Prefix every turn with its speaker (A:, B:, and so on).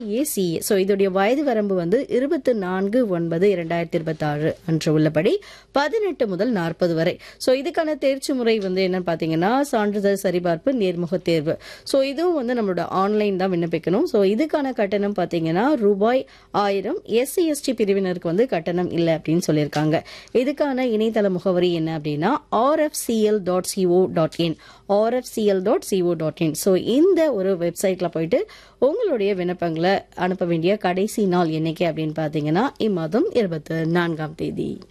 A: AC so இதோடைய வயது வரம்பு வந்து இருபத்தி நான்கு ஒன்பது இரண்டாயிரத்தி இருபத்தி ஆறு அன்று உள்ளபடி பதினெட்டு முதல் நாற்பது வரை ஸோ இதுக்கான தேர்ச்சி முறை வந்து என்னன்னு பார்த்தீங்கன்னா சான்றிதழ் சரிபார்ப்பு நேர்முக தேர்வு ஸோ இதுவும் வந்து நம்மளோட ஆன்லைன் தான் விண்ணப்பிக்கணும் ஸோ இதுக்கான கட்டணம் பார்த்தீங்கன்னா ரூபாய் ஆயிரம் எஸ்சி எஸ்டி பிரிவினருக்கு வந்து கட்டணம் இல்லை அப்படின்னு சொல்லியிருக்காங்க இதுக்கான இணையதள முகவரி என்ன அப்படின்னா RFCL dot CO dot in RFCL dot CO dot in so இந்த ஒரு வெப்சைட்டில் போயிட்டு உங்களுடைய விண்ணப்பங்களை அனுப்ப வேண்டிய கடைசி நாள் என்னைக்கு அப்படின்னு பார்த்தீங்கன்னா இம்மாதம் இருபத்தி நான்காம் தேதி